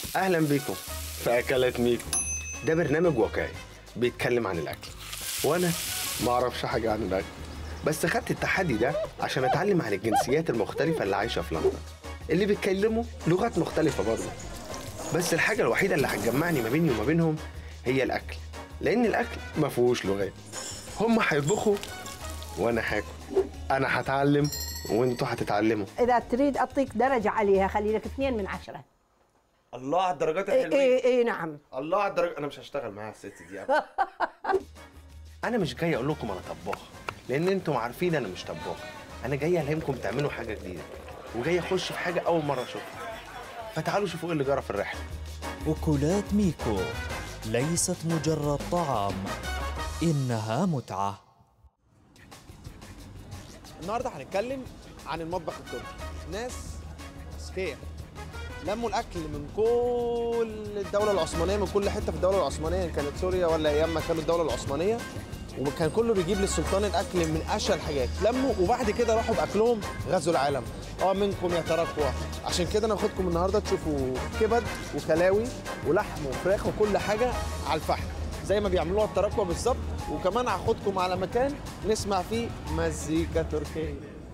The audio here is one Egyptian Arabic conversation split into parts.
اهلا بيكم في اكلات ميكو ده برنامج واقعي بيتكلم عن الاكل وانا ما اعرفش حاجه عن الاكل بس خدت التحدي ده عشان اتعلم عن الجنسيات المختلفه اللي عايشه في لندن اللي بيتكلموا لغات مختلفه برضه بس الحاجه الوحيده اللي هتجمعني ما بيني وما بينهم هي الاكل لان الاكل ما فيهوش لغات هم هيطبخوا وانا هاكل انا هتعلم وانتوا هتتعلموا اذا تريد اعطيك درجه عليها خلي لك اثنين من عشره الله على الدرجات اي اي, إي نعم الله على الدرجة أنا مش هشتغل معاها الست دي أبدا أنا مش جاي أقول لكم أنا طباخ لأن أنتم عارفين أنا مش طباخ أنا جاي ألهمكم تعملوا حاجة جديدة وجاي أخش في حاجة أول مرة أشوفها فتعالوا شوفوا إيه اللي جرى في الرحلة أكلات ميكو ليست مجرد طعام إنها متعة النهارده هنتكلم عن المطبخ التركي ناس اذكياء لموا الاكل من كل الدوله العثمانيه من كل حته في الدوله العثمانيه إن كانت سوريا ولا ايام ما كانوا الدوله العثمانيه وكان كله بيجيب للسلطان الاكل من اشهى الحاجات لموا وبعد كده راحوا باكلهم غزوا العالم اه منكم يا تراكوة عشان كده انا واخدكم النهارده تشوفوا كبد وكلاوي ولحم وفراخ وكل حاجه على الفحم زي ما بيعملوها التراكوة بالظبط وكمان هاخدكم على مكان نسمع فيه مزيكا تركيه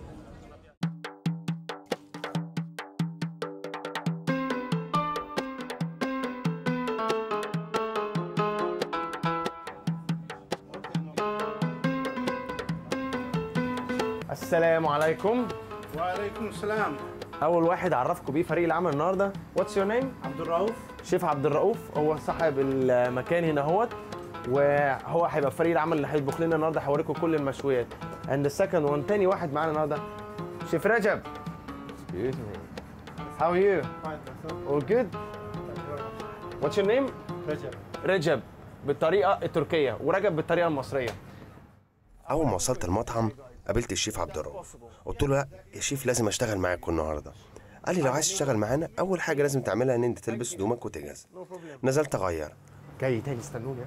السلام عليكم وعليكم السلام اول واحد اعرفكم بيه فريق العمل النهارده واتس يور نيم عبد الرؤوف شيف عبد الرؤوف هو صاحب المكان هنا اهوت وهو هيبقى فريق العمل اللي هيطبخ لنا النهارده هوريكم كل المشويات اند سكند وان تاني واحد معانا النهارده شيف رجب Excuse me. How are you? All good? What's your name? رجب رجب بالطريقة التركية ورجب بالطريقة المصرية أول ما وصلت المطعم قابلت الشيف عبد الرؤوف قلت له لا يا شيف لازم أشتغل معاكم النهاردة قال لي لو عايز تشتغل معانا أول حاجة لازم تعملها إن أنت تلبس هدومك وتجهز نزلت أغير جاي تاني استنوني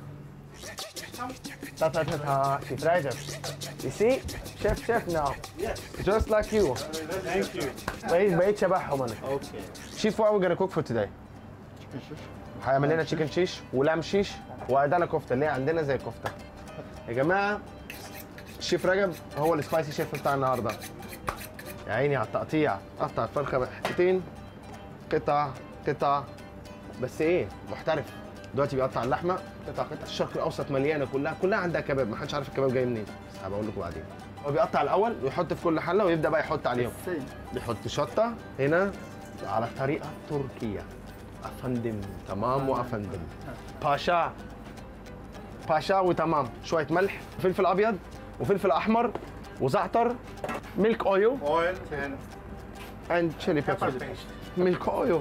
تا تا تا تا شيف رجب You see? Chef chef now Just like you Thank you. بقيت بقيت شبههم أنا Okay. شيف what we gonna cook for today هيعمل لنا تشيكن شيش ولام شيش وعندنا كفته اللي هي عندنا زي الكفته يا جماعه الشيف رجب هو السبايسي شيف بتاع النهارده يا عيني على التقطيع قطع الفرخه حتتين قطع قطع بس ايه محترف دلوقتي بيقطع اللحمه قطع قطع الشرق الاوسط مليانه كلها كلها عندها كباب ما حدش عارف الكباب جاي منين بس هبقول لكم بعدين هو بيقطع الاول ويحط في كل حله ويبدا بقى يحط عليهم بيحط شطه هنا على طريقه تركيه افندم تمام وافندم باشا باشا وتمام شويه ملح فلفل ابيض وفلفل احمر وزعتر ميلك اويل Oil and اند تشيلي pepper بيبر paste. ميلك اويل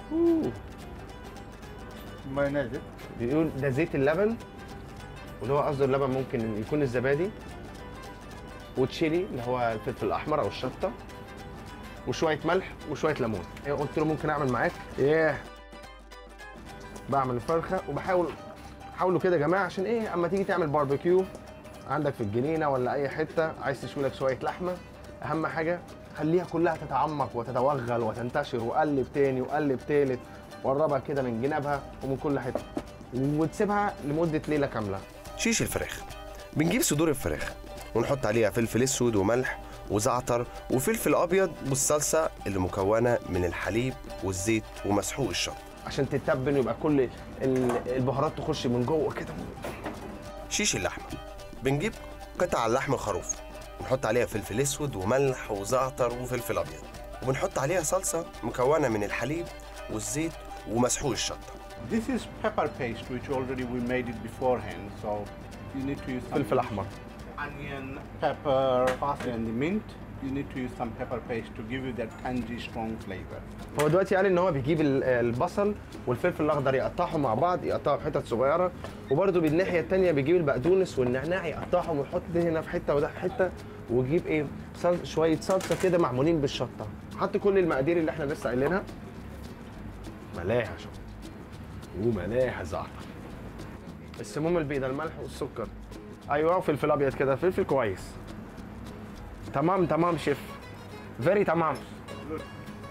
Mayonnaise. بيقول ده زيت اللبن واللي هو قصده اللبن ممكن يكون الزبادي وتشيلي اللي هو الفلفل الاحمر او الشطه وشويه ملح وشويه ليمون إيه، قلت له ممكن اعمل معاك ايه بعمل الفرخه وبحاول حاولوا كده يا جماعه عشان ايه اما تيجي تعمل باربيكيو عندك في الجنينه ولا اي حته عايز تشوي لك شويه لحمه اهم حاجه خليها كلها تتعمق وتتوغل وتنتشر وقلب تاني وقلب تالت وقربها كده من جنابها ومن كل حته وتسيبها لمده ليله كامله شيش الفراخ بنجيب صدور الفراخ ونحط عليها فلفل اسود وملح وزعتر وفلفل ابيض والصلصه اللي مكونه من الحليب والزيت ومسحوق الشطه عشان تتبل ويبقى كل ال- البهارات تخش من جوه كده شيش اللحمه بنجيب قطع اللحم خروف نحط عليها فلفل اسود وملح وزعتر وفلفل ابيض وبنحط عليها صلصه مكونه من الحليب والزيت ومسحوق الشطه This is pepper paste, which already we made it beforehand. So you need to use some فلفل احمر onion, pepper, parsley, and the mint. You need to use some pepper paste to give you that tangy, strong flavor. هو دلوقتي قال ان هو بيجيب ال- البصل والفلفل الاخضر يقطعهم مع بعض يقطعهم حتت صغيره وبرده بالناحيه الثانيه بيجيب البقدونس والنعناع يقطعهم ويحط ده هنا في حته وده في حته ويجيب ايه صل... شويه صلصه كده معمولين بالشطه حط كل المقادير اللي احنا لسه قايلينها ملاحه شوف وملاحه زعتر السموم البيضاء الملح والسكر ايوه وفلفل ابيض كده فلفل كويس تمام تمام شيف فيري تمام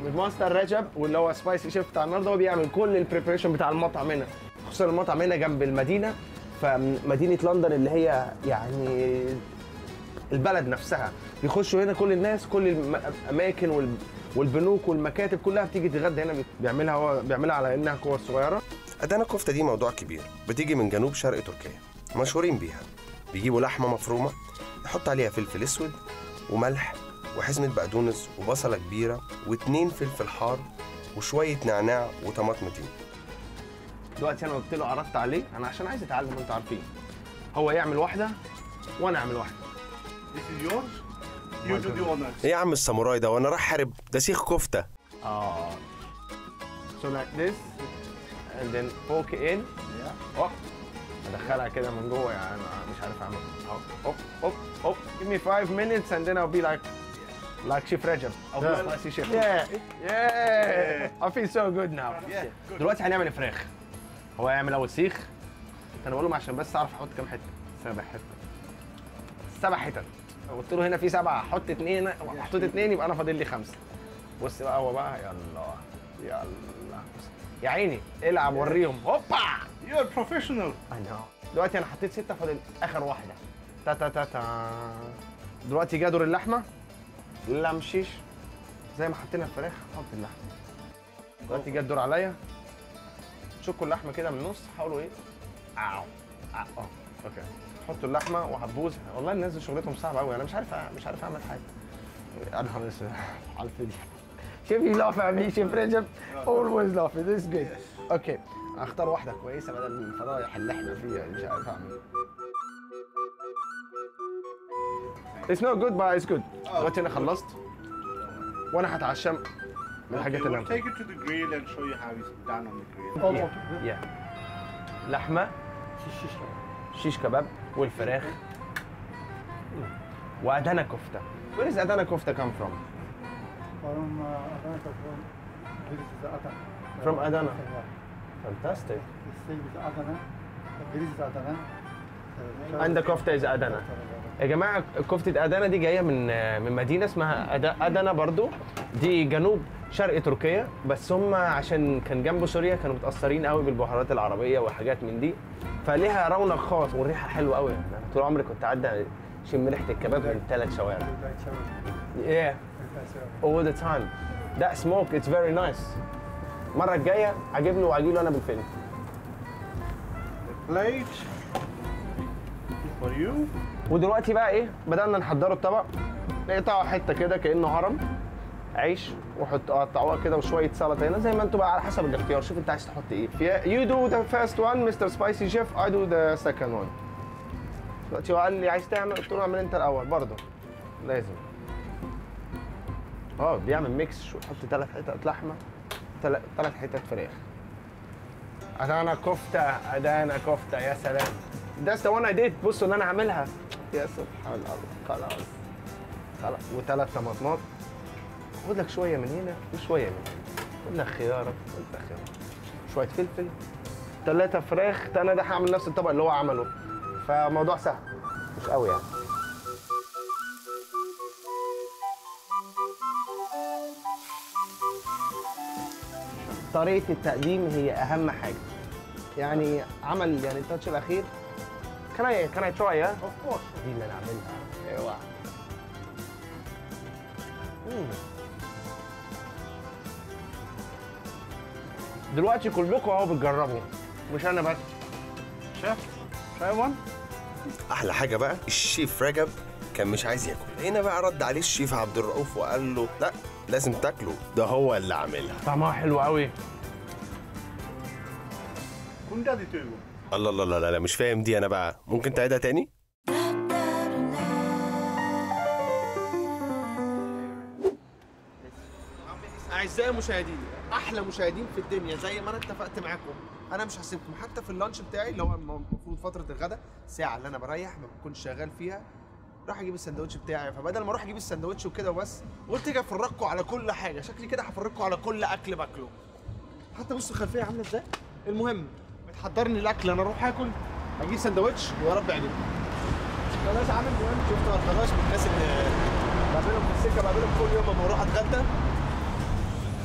ماستر رجب واللي هو سبايسي شيف بتاع النهارده هو بيعمل كل البريبريشن بتاع المطعم هنا خصوصا المطعم هنا جنب المدينه فمدينه لندن اللي هي يعني البلد نفسها بيخشوا هنا كل الناس كل الاماكن وال- والبنوك والمكاتب كلها بتيجي تتغدى هنا بيعملها هو بيعملها على انها كور صغيره أدانا كفتة دي موضوع كبير بتيجي من جنوب شرق تركيا مشهورين بيها بيجيبوا لحمة مفرومة يحط عليها فلفل أسود وملح وحزمة بقدونس وبصلة كبيرة واتنين فلفل حار وشوية نعناع وطماطمتين دلوقتي انا قلت له عرضت عليه انا عشان عايز اتعلم انتوا عارفين هو يعمل واحده وانا اعمل واحده This is yours. You do the honors. إيه يا عم الساموراي ده وأنا رايح حارب ده سيخ كفتة اه so like this and then poke in Yeah. اوب ادخلها كده من جوه يعني انا مش عارف اعمل اهو اوب اوب اوب give me five minutes and then I'll be like like Chef Rajab او Yeah. spicy chef yeah yeah I feel so good now Yeah. دلوقتي هنعمل فراخ هو هيعمل اول سيخ انا بقول له عشان بس اعرف احط كام حته سبع حتت سبع حتت قلت له هنا في سبعه احط اثنين حطيت اثنين يبقى انا فاضل لي خمسه بص بقى هو بقى يلا يلا يا عيني العب وريهم هوبا You're a professional. I know. دلوقتي انا حطيت سته فاضل اخر واحده تا تا تا تا دلوقتي جا دور اللحمه لا مشيش زي ما حطينا الفراخ حط اللحمه دلوقتي جا الدور عليا شكوا اللحمه كده من النص حاولوا ايه ااو اه اوكي حطوا اللحمه وهتبوظ والله الناس دي شغلتهم صعبه قوي انا مش عارف مش عارف اعمل حاجه يا نهار اسود على الفيديو شوف يلاف at me شوف رجب always laughing this is good اوكي اختار واحده كويسه بدل الفضايح اللي احنا فيها مش عارف اعمل It's not good but it's good دلوقتي انا خلصت وانا هتعشى من الحاجات Okay, اللي we'll انا take it to the grill and show you how it's done on the grill. يا لحمه شيش كباب والفراخ وادانا كفته Where is Adana kofta come from? From uh, Adana, from this is Adana. From Adana. Yeah. Fantastic. The same is Adana. This is Adana. Uh, And the kofta is Adana. يا جماعه كفته ادانا دي جايه من من مدينه اسمها أدا- ادانا برضو دي جنوب شرق تركيا بس هم عشان كان جنب سوريا كانوا متاثرين قوي بالبهارات العربيه وحاجات من دي فليها رونق خاص والريحه حلوه قوي انا طول عمري كنت اعدي شم ريحه الكباب من ثلاث شوارع yeah all the time that smoke it's very nice المره الجايه عاجبني وعاجبني انا بالفيلم Plate for you. ودلوقتي بقى ايه بدأنا نحضره الطبق نقطعه حته كده كأنه هرم عيش وحط قطعوها كده وشويه سلطه هنا زي ما انتوا بقى على حسب الاختيار شوف انت عايز تحط ايه في you do the first one Mr. Spicy Chef I do the second one دلوقتي هو قال لي عايز تعمل قلت له اعمل انت الاول برضه لازم اه بيعمل ميكس شو يحط ثلاث حتت لحمه ثلاث حتت فراخ ادانا كفته ادانا كفته يا سلام ده the one I did بصوا اللي انا عاملها يا سبحان الله خلاص خلاص وثلاث طماطمات خد لك شويه من هنا وشويه من هنا خد لك خياره خد لك خياره شويه فلفل ثلاثه فراخ انا ده هعمل نفس الطبق اللي هو عمله فموضوع سهل مش قوي يعني طريقه التقديم هي اهم حاجه يعني عمل يعني التاتش الاخير كان اي كان اي تراي ها Of course. دي اللي انا عاملها ايوه مم. دلوقتي كلكم اهو بتجربوا مش انا بس Chef, try one. احلى حاجه بقى الشيف رجب كان مش عايز ياكل هنا بقى رد عليه الشيف عبد الرؤوف وقال له لا لازم تاكله ده هو اللي عاملها طعمها حلو قوي Kunda ditugu. الله الله لا لا مش فاهم دي انا بقى ممكن تعيدها تاني اعزائي المشاهدين احلى مشاهدين في الدنيا زي ما انا اتفقت معاكم انا مش هسيبكم حتى في اللانش بتاعي اللي هو المفروض فتره الغداء الساعه اللي انا بريح ما بكونش شغال فيها راح اجيب السندوتش بتاعي فبدل ما اروح اجيب السندوتش وكده وبس قلت اجي افرجكم على كل حاجه شكلي كده هفرجكم على كل اكل باكله حتى بصوا الخلفيه عامله ازاي المهم بتحضرني الاكل انا اروح اكل اجيب سندوتش ويا رب يعجبني خلاص عامل مهم شفت الخلاص من الناس اللي بقابلهم في السكه بقابلهم كل يوم لما بروح اتغدى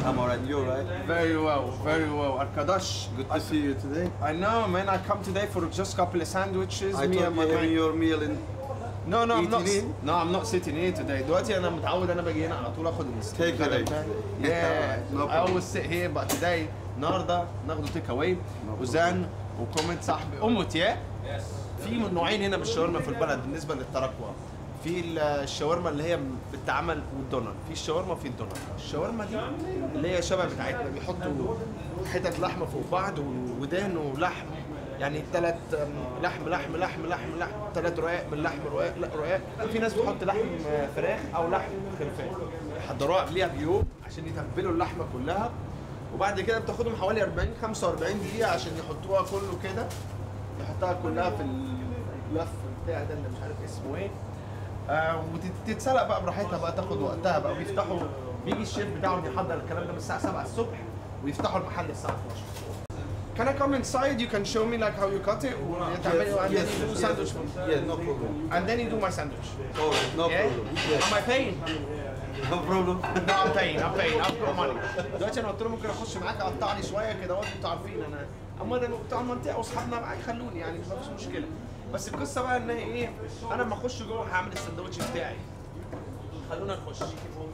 I'm alright. You're right. Very well, very well. Arkadaş. Good to see you today. I know, man. I come today for just a couple of sandwiches. I me thought and you my having man. your meal in. No, no, I'm not. eating in? No, I'm not sitting here today. دلوقتي أنا متعود أنا باجي هنا على طول آخد الستيك Take away. Yeah, No I problem. always sit here but today النهارده ناخده تيك اواي وزان وكومنت صاحبي أمة يا في نوعين هنا من الشاورما في البلد بالنسبة للتراكوة في الشاورما اللي هي بتتعمل والدونر في الشاورما وفي الدونر الشاورما دي اللي هي شبه بتاعتنا بيحطوا حتت لحمه فوق بعض ودهن ولحم يعني ثلاث لحم لحم لحم لحم لحم ثلاث رقاق من لحم رقاق لا رقاق لا في ناس بتحط لحم فراخ او لحم خرفان يحضروها قبليها بيوم عشان يتبلوا اللحمه كلها وبعد كده بتاخدهم حوالي 40 45 دقيقه عشان يحطوها كله كده يحطها كلها في اللف بتاع ده اللي مش عارف اسمه ايه آه وتتسلق بقى براحتها بقى تاخد وقتها بقى بيفتحوا بيجي الشيف بتاعهم يحضر الكلام ده من الساعه 7 الصبح ويفتحوا المحل الساعه 12 Can I come inside? You can show me like how you cut it, وتعملي and then you do sandwich for me. Yeah, no problem. And then you do my sandwich. Alright, no Yeah? problem. Am I paying? No problem. No, I'm paying, I'm paying, I'm paying money. دلوقتي انا قلت له ممكن اخش معاك اقطع لي شويه كده وانتوا انتوا عارفين انا اما انا بتوع المنطقه واصحابنا معاك خلوني يعني ما فيش مشكله بس القصه بقى ان هي ايه انا لما اخش جوه هعمل السندوتش بتاعي خلونا نخش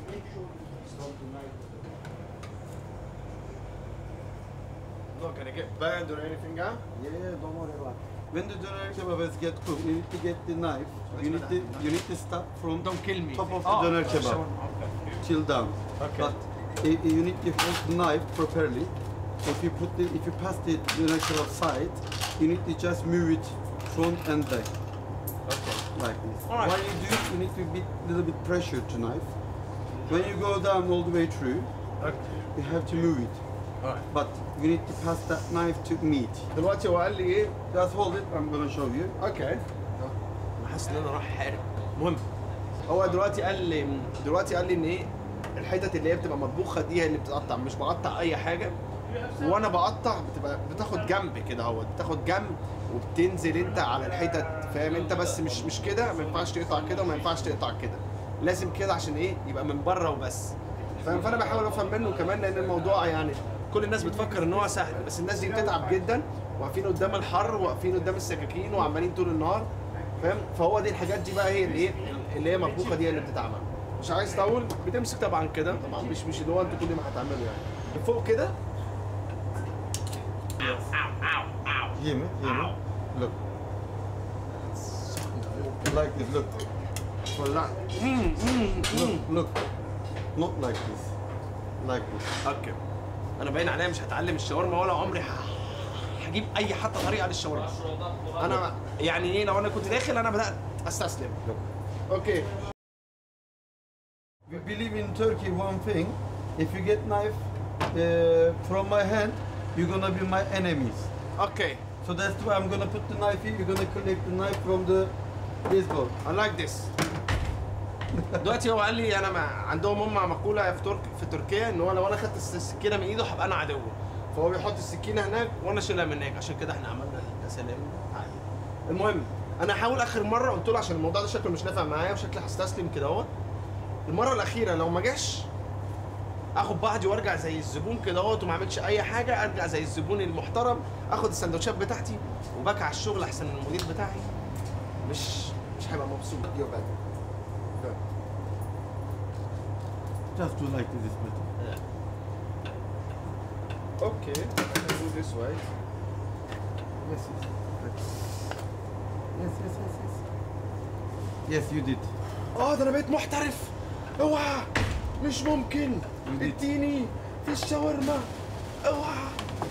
Look, can I get burned or anything, huh? Yeah, yeah, don't worry about it. When the doner kebab is get cooked, you need to get the knife. You need to you need to start from Don't kill me. top of the Oh, doner kebab okay. till down. Okay. But i- i- you need to hold the knife properly. If you put the if you pass the doner kebab side, you need to just move it front and back Okay. like this. Alright. When you do it, you need to be a little bit pressure to knife. When you go down all the way through, Okay. you have to move it. Alright. But you need to pass that knife to meat. دلوقتي هو قال لي ايه؟ Just hold it. I'm gonna show you. اوكي انا حاسس ان انا رايح احارب المهم هو دلوقتي قال لي دلوقتي قال لي ان ايه الحتت اللي هي بتبقى مطبوخه دي هي اللي بتتقطع مش بقطع اي حاجه وانا بقطع بتبقى بتاخد جنب كده اهو بتاخد جنب وبتنزل انت على الحتت فاهم انت بس مش مش كده ما ينفعش تقطع كده وما ينفعش تقطع كده لازم كده عشان ايه يبقى من بره وبس فاهم فانا بحاول افهم منه كمان لان الموضوع يعني كل الناس بتفكر ان هو سهل بس الناس دي بتتعب جدا واقفين قدام الحر واقفين قدام السكاكين وعمالين طول النهار فاهم فهو دي الحاجات دي بقى هي اللي ايه اللي هي مطبوخه دي هي اللي بتتعمل مش عايز تطول بتمسك طبعا كده طبعا مش مش اللي هو انتوا كل ما هتعملوا يعني فوق كده Hear me? Hear me? Look. Like this, look. ولعت Look, look. Not like this. Like this. اوكي انا باين عليا مش هتعلم الشاورما ولا عمري ه- هجيب اي حتى طريقه للشاورما انا يعني ايه لو انا كنت داخل انا بدات استسلم اوكي We believe in Turkey one thing. If you get knife uh, from my hand, you're gonna be my enemies. اوكي So that's why I'm gonna put the knife here. You're gonna collect the knife from the baseball. I like this. دلوقتي هو قال لي انا ما عندهم هم مقوله في ترك في تركيا ان هو لو انا خدت الس- السكينه من ايده هبقى انا عدوه فهو بيحط السكينه هناك وانا اشيلها من هناك عشان كده احنا عملنا التسليم تعالى. المهم انا هحاول اخر مره قلت له عشان الموضوع ده شكله مش نافع معايا وشكلي هستسلم كده اهوت المره الاخيره لو ما جاش اخد بعضي وارجع زي الزبون كده اهوت وما اعملش اي حاجه ارجع زي الزبون المحترم اخد السندوتشات بتاعتي وبكع على الشغل احسن من المدير بتاعي مش مش هيبقى مبسوط Just do like this is better. Okay, I can do this way. Yes, yes. Yes, yes, yes, yes. Yes, you did. اه ده انا بقيت محترف اوعى مش ممكن اديني في الشاورما اوعى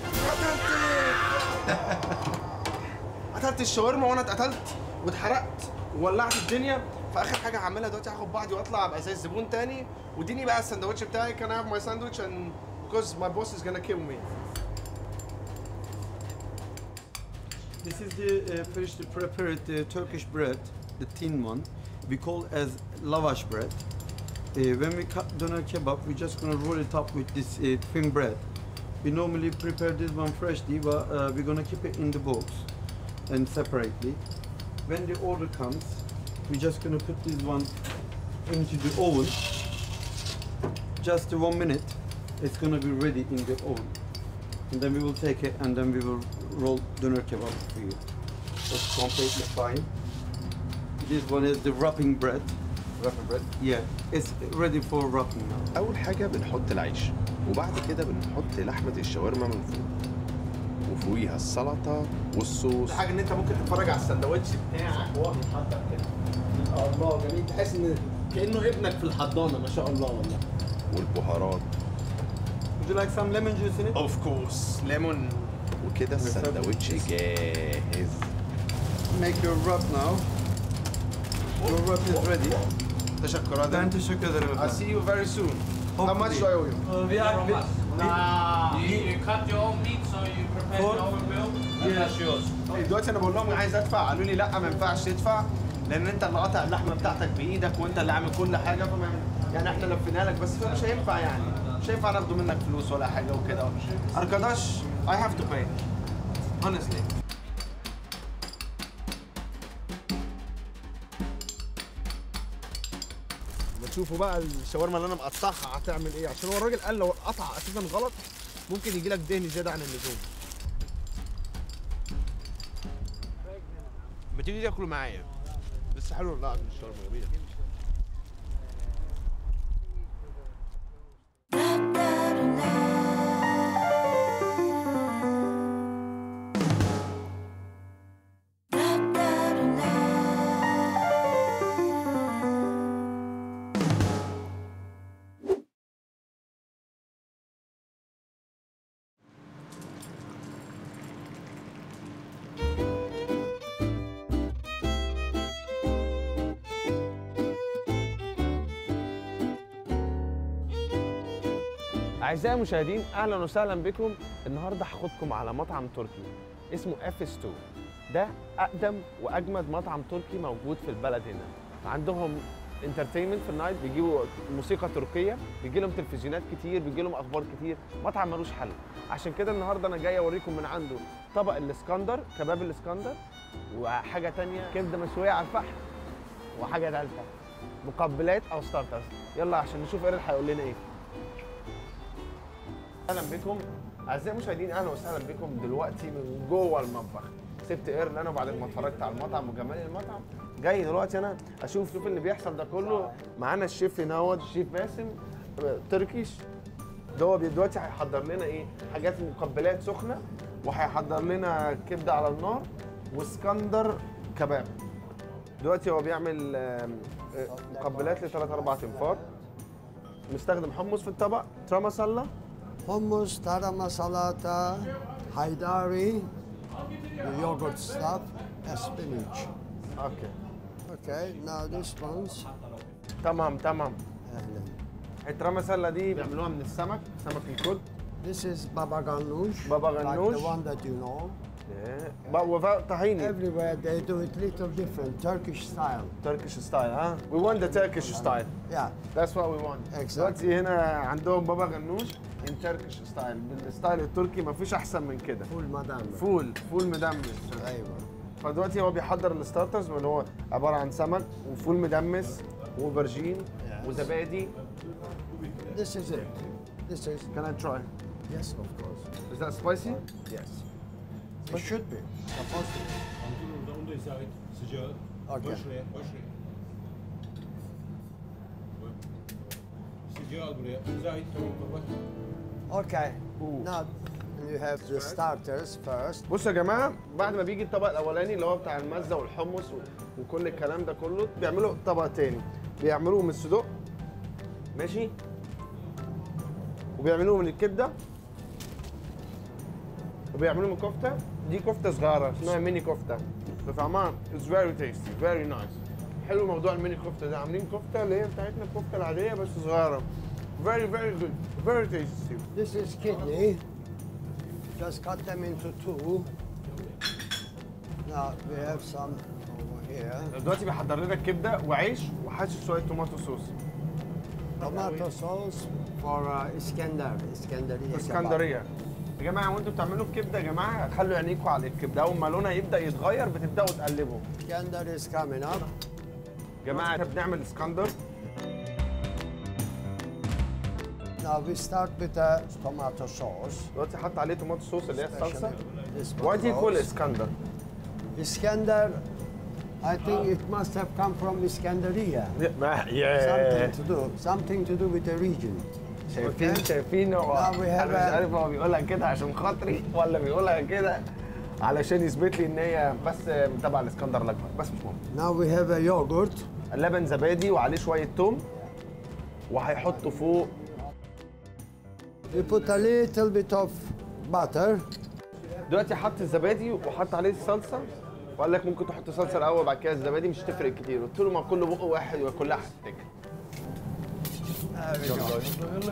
قتلت قتلت الشاورما وانا اتقتلت واتحرقت وولعت الدنيا فاخر حاجه هعملها دلوقتي هاخد بعضي واطلع ابقى زي الزبون تاني واديني بقى السندوتش بتاعي كان هاف ماي ساندوتش and because my boss is gonna kill me This is the uh, freshly prepared uh, Turkish bread, the thin one. We call as lavash bread. Uh, when we cut doner kebab, we're just gonna roll it up with this uh, thin bread. We normally prepare this one freshly, but uh, we're gonna keep it in the box and separately. When the order comes, we're just gonna put this one into the oven. Just one minute. it's gonna be ready in the oven. And then we will take it and then we will roll doner kebab for you. That's completely fine. This one is the wrapping bread. Wrapping bread. Yeah, it's ready for wrapping now. اول حاجه بنحط العيش وبعد كده بنحط لحمه الشاورما من فوق وفوقيها السلطه والصوص حاجه ان انت ممكن تتفرج على السندوتش بتاعك وهو بيتحضر كده الله جميل تحس ان كانه ابنك في الحضانه ما شاء الله والله والبهارات Would you like some lemon juice in it? اوف كورس ليمون وكده السندوتش جاهز Make your wrap now. Your wrap is ready. تشكرات Ben teşekkür ederim I'll see efendim. you very soon How much do I owe you? We are, we, You, you cut your own meat, so you prepare For- your own meal, and that's yours. طيب دلوقتي انا بقول لهم عايز ادفع قالوا لي لا ما ينفعش تدفع لان انت اللي قاطع اللحمه بتاعتك بايدك وانت اللي عامل كل حاجه فما يعني احنا لفينا لك بس مش هينفع يعني مش هينفع ناخده منك فلوس ولا حاجه وكده اركداش I have to pay honestly بتشوفوا بقى الشاورما اللي انا مقطعها هتعمل ايه عشان هو الراجل قال لو القطع اساسا غلط ممكن يجي لك دهن زياده عن اللزوم ما تيجي تاكلوا معايا بس حلو لا الشاورما جميله اعزائي المشاهدين اهلا وسهلا بكم النهارده هاخدكم على مطعم تركي اسمه اف 2 ده اقدم واجمد مطعم تركي موجود في البلد هنا عندهم انترتينمنت في النايت بيجيبوا موسيقى تركيه بيجي لهم تلفزيونات كتير بيجي لهم اخبار كتير مطعم ملوش حل عشان كده النهارده انا جاي اوريكم من عنده طبق الاسكندر كباب الاسكندر وحاجه تانية كبده مشويه على الفحم وحاجه ثالثه مقبلات او ستارترز يلا عشان نشوف ايرل هيقول لنا ايه اهلا بكم اعزائي المشاهدين اهلا وسهلا بكم دلوقتي من جوه المطبخ سبت ايرل انا وبعد ما اتفرجت على المطعم وجمال المطعم جاي دلوقتي انا اشوف شوف اللي بيحصل ده كله معانا الشيف هناوت الشيف باسم آه، تركيش ده هو بي- دلوقتي هيحضر لنا ايه حاجات مقبلات سخنه وهيحضر لنا كبده على النار واسكندر كباب دلوقتي هو بيعمل آم، آه، مقبلات لثلاث اربع تنفار مستخدم حمص في الطبق ترى مسله hummus, tarama salata, haydari, the yogurt stuff, and spinach. اوكي Okay, now this one's تمام تمام أهلاً. الترى مسله دي بيعملوها من السمك سمك الكل This is baba ganoush. Baba Like ganoush. the one that you know. بقى وفاء طحيني Everywhere they do it little different, Turkish style. تركيش ستايل ها وي want the Turkish style Yeah. That's what we want. Exactly. دلوقتي هنا عندهم بابا غنوش in Turkish style بالستايل التركي مفيش احسن من كده Full madam. فول فول مدمس أيوة. فدلوقتي هو بيحضر الستارترز اللي هو عباره عن سمك وفول مدمس وبرجين Yes. وزبادي This is it. This is Can I try? yes, of course. Is that spicy? Yes. It should be. Supposed to be. Onu da izah et. Sıcağı. Okay. Koy şuraya, koy şuraya. Koy. Sıcağı al buraya. İzah et, tamam kapat. Okay. Now you have the starters first. بصوا يا جماعه بعد ما بيجي الطبق الاولاني اللي هو بتاع المزه والحمص و- وكل الكلام ده كله بيعملوا طبق تاني بيعملوه من الصدوق ماشي وبيعملوه من الكبده وبيعملوه من كفته دي كفته صغيره اسمها ميني كفته فطعمها اتس فيري تيستي فيري نايس حلو موضوع الميني كفته ده عاملين كفته اللي هي بتاعتنا الكفته العاديه بس صغيره فيري فيري جود فيري تيستي This is kidney. Just cut them into two. Now we have some over here. دلوقتي بيحضر لنا الكبده وعيش وحاشي شويه توماتو صوص Tomato sauce for uh, Iskandar. Iskandariye kebab. اسكندريه يا جماعه وانتوا بتعملوا الكبده يا جماعه خلوا عينيكم على الكبده اول ما لونها يبدا يتغير بتبداوا تقلبوا Iskandar is coming up. يا جماعه احنا بنعمل اسكندر Now we start with the tomato sauce. دلوقتي حط عليه توماتو صوص اللي هي الصلصه This Why do you call it goes. اسكندر؟ Iskandar, I think it must have come from Iskandaria. Yeah. Something to do, something to do with the region. شايفين شايفين هو Now we have انا مش a- عارف هو بيقولها كده عشان خاطري ولا بيقولها كده علشان يثبت لي ان هي بس تبع الاسكندر الاكبر بس مش مهم Now we have a yogurt. اللبن زبادي وعليه شويه توم وهيحطوا فوق We put a little bit of butter. دلوقتي حط الزبادي وحط عليه الصلصه وقال لك ممكن تحط صلصه الاول بعد كده الزبادي مش هتفرق كتير قلت له ما كل بق واحد وكلها هتتاكل There we go.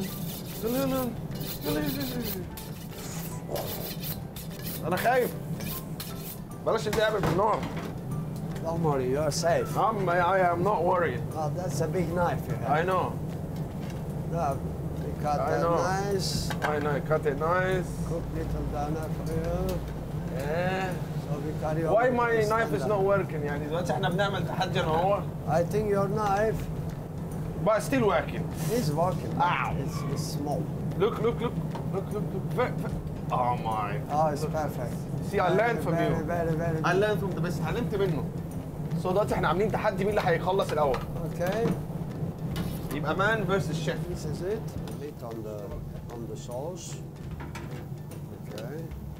انا خايف بلاش اللعب بالنار Don't worry, you're safe. I'm, I am not worried Oh, that's a big knife you have. I know Now, we cut I that know. nice. I know cut it nice Cook little donut for you. yeah. So we carry on. Why with my this knife is standard. not working يعني دلوقتي احنا بنعمل تحدي انا وهو I think your knife but still working is working. Ow. It's, it's small. look look look look look look Ve- ve- oh my Oh, it's perfect. See, I learned from very, you. Very, very, I good. learned from the best اتعلمت منه so دلوقتي احنا عاملين تحدي مين اللي هيخلص الاول Okay, يبقى مان فيرسس شيف this is it. Bit on the on the sauce. Okay.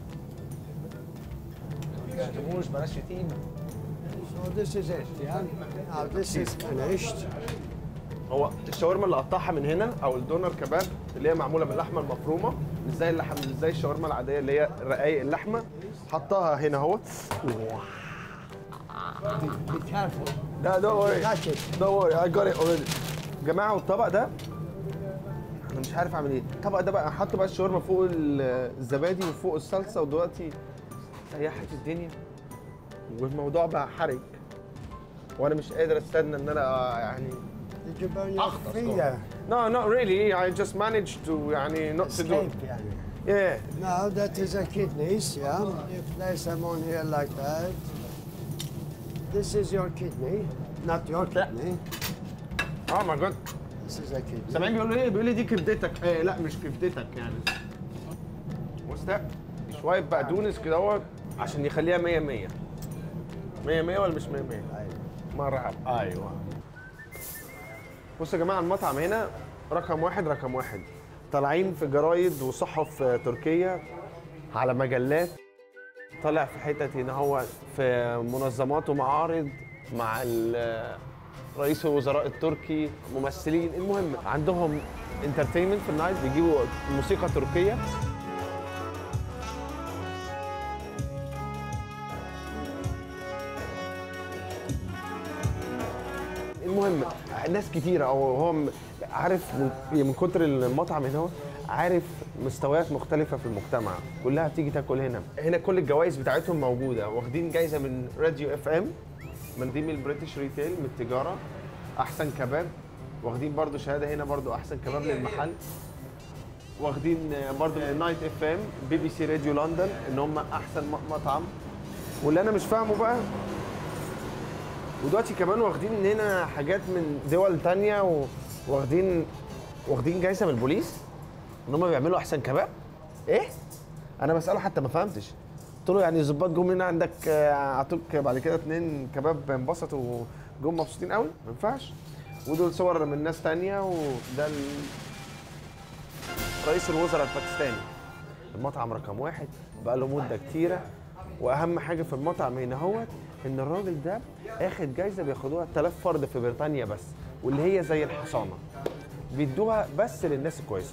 تشتموش بلاش شتيمه So this is it, yeah. Now this is finished. هو الشاورما اللي قطعها من هنا او الدونر كباب اللي هي معموله من اللحمه المفرومه مش زي اللحم مش زي الشاورما العاديه اللي هي رقايق اللحمه حطها هنا اهو Be careful. لا دونت وري Touch it. دونت وري اي جوت ات اوريدي جماعه والطبق ده انا مش عارف اعمل ايه الطبق ده بقى حط بقى الشاورما فوق ال- الزبادي وفوق الصلصه ودلوقتي سيحت الدنيا والموضوع بقى حرج وانا مش قادر استنى ان انا يعني Did you burn your أخضر finger? No, not really. I just managed to يعني not to do it. Escape, يعني. Yeah. Now that is a kidneys, yeah. You place them on here like that. This is your kidney, not your kidney. Oh my god. This is a kidney. سامعين بيقول لي ايه؟ بيقول لي دي كبدتك. ايه لا مش كبدتك يعني. What's that؟ شوية بقدونس كده اهوت عشان يخليها 100 100. 100 100 ولا مش 100 100؟ مرحبا. ايوه. بصوا يا جماعة المطعم هنا رقم واحد رقم واحد. طالعين في جرايد وصحف تركية على مجلات طالع في حتت هنا هو في منظمات ومعارض مع ال- رئيس الوزراء التركي ممثلين المهم عندهم انترتينمنت في النايت بيجيبوا موسيقى تركيه المهم ناس كتيرة او هو م- عارف من, من كتر المطعم هنا هو عارف مستويات مختلفة في المجتمع كلها بتيجي تاكل هنا هنا كل الجوائز بتاعتهم موجودة واخدين جايزة من راديو اف ام من ضمن البريتش ريتيل من التجارة احسن كباب واخدين برضو شهادة هنا برضو احسن كباب للمحل واخدين برضو من نايت اف ام بي بي سي راديو لندن ان هم احسن م- مطعم واللي انا مش فاهمه بقى ودلوقتي كمان واخدين من هنا حاجات من دول تانية و- واخدين واخدين جايزه من البوليس ان هم بيعملوا احسن كباب ايه انا بساله حتى ما فهمتش قلت له يعني الظباط جم هنا عندك آه، اعطوك بعد كده اتنين كباب انبسطوا وجم مبسوطين قوي ما ينفعش ودول صور من ناس تانية وده ال- رئيس الوزراء الباكستاني المطعم رقم واحد بقى له مده كتيره واهم حاجه في المطعم هنا هو ان الراجل ده اخد جايزه بياخدوها 3000 فرد في بريطانيا بس واللي هي زي الحصانه بيدوها بس للناس الكويسه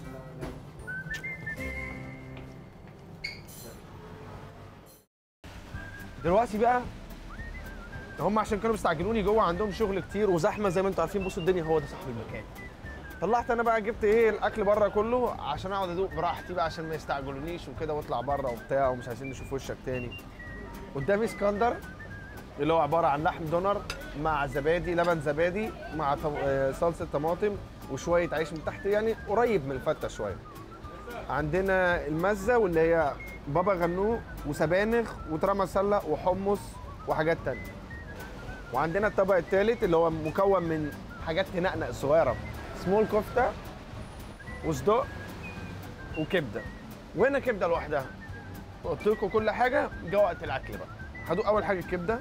دلوقتي بقى هم عشان كانوا مستعجلوني جوه عندهم شغل كتير وزحمه زي ما انتم عارفين بصوا الدنيا هو ده صاحب المكان طلعت انا بقى جبت ايه الاكل بره كله عشان اقعد ادوق براحتي بقى عشان ما يستعجلونيش وكده واطلع بره وبتاع ومش عايزين نشوف وشك تاني قدامي اسكندر اللي هو عباره عن لحم دونر مع زبادي لبن زبادي مع طم... آه، صلصه طماطم وشويه عيش من تحت يعني قريب من الفته شويه عندنا المزه واللي هي بابا غنوج وسبانخ وترى مسله وحمص وحاجات تانية وعندنا الطبق الثالث اللي هو مكون من حاجات تنقنق صغيره سمول كفته وصدق وكبده وهنا كبده لوحدها قلت لكم كل حاجه جه وقت الاكل بقى هدوق اول حاجه الكبده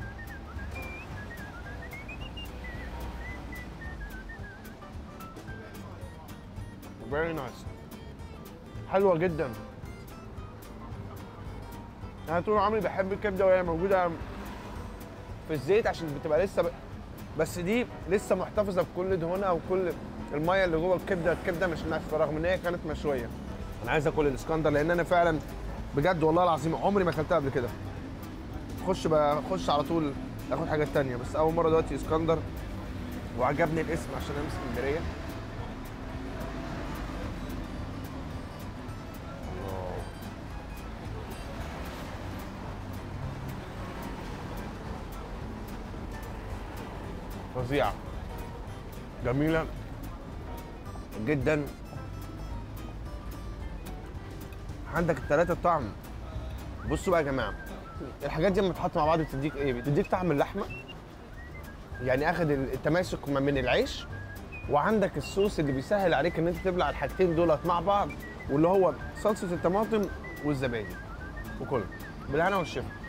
فيري نايس حلوه جدا انا طول عمري بحب الكبده وهي موجوده في الزيت عشان بتبقى لسه ب... بس دي لسه محتفظه بكل دهونها وكل الميه اللي جوه الكبده الكبده مش ناشفه رغم ان هي كانت مشويه انا عايز اكل الاسكندر لان انا فعلا بجد والله العظيم عمري ما اكلتها قبل كده خش بخش على طول اخد حاجات تانية بس اول مره دلوقتي اسكندر وعجبني الاسم عشان انا من اسكندريه فظيعه جميله جدا عندك الثلاثه طعم بصوا بقى يا جماعه الحاجات دي لما تتحط مع بعض بتديك ايه بتديك طعم اللحمه يعني اخد التماسك ما من العيش وعندك الصوص اللي بيسهل عليك ان انت تبلع الحاجتين دولت مع بعض واللي هو صلصه الطماطم والزبادي وكله بالهنا والشفا